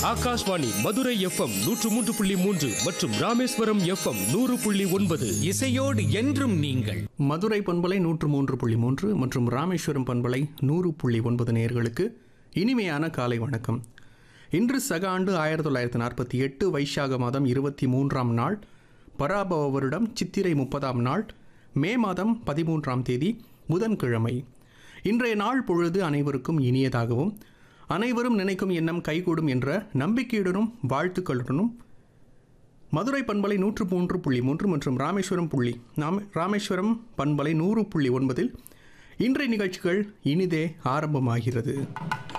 Akashvani Madurai FM நூற்று மூன்று புள்ளி மூன்று மற்றும் ராமேஸ்வரம் எஃப்எம் நூறு புள்ளி ஒன்பது இசையோடு என்றும் நீங்கள் மதுரை பண்பலை நூற்று மூன்று புள்ளி மூன்று மற்றும் ராமேஸ்வரம் பண்பலை நூறு புள்ளி ஒன்பது நேயர்களுக்கு இனிமையான காலை வணக்கம் இன்று சக ஆண்டு ஆயிரத்தி தொள்ளாயிரத்தி நாற்பத்தி எட்டு வைசாக மாதம் இருபத்தி மூன்றாம் நாள் பராபவ வருடம் சித்திரை முப்பதாம் நாள் மே மாதம் பதிமூன்றாம் தேதி புதன்கிழமை இன்றைய நாள் பொழுது அனைவருக்கும் இனியதாகவும் அனைவரும் நினைக்கும் எண்ணம் கைகூடும் என்ற நம்பிக்கையுடனும் வாழ்த்துக்களுடனும் மதுரை பண்பலை நூற்று மூன்று புள்ளி மூன்று மற்றும் ராமேஸ்வரம் புள்ளி நாம் ராமேஸ்வரம் பண்பலை நூறு புள்ளி ஒன்பதில் இன்றைய நிகழ்ச்சிகள் இனிதே ஆரம்பமாகிறது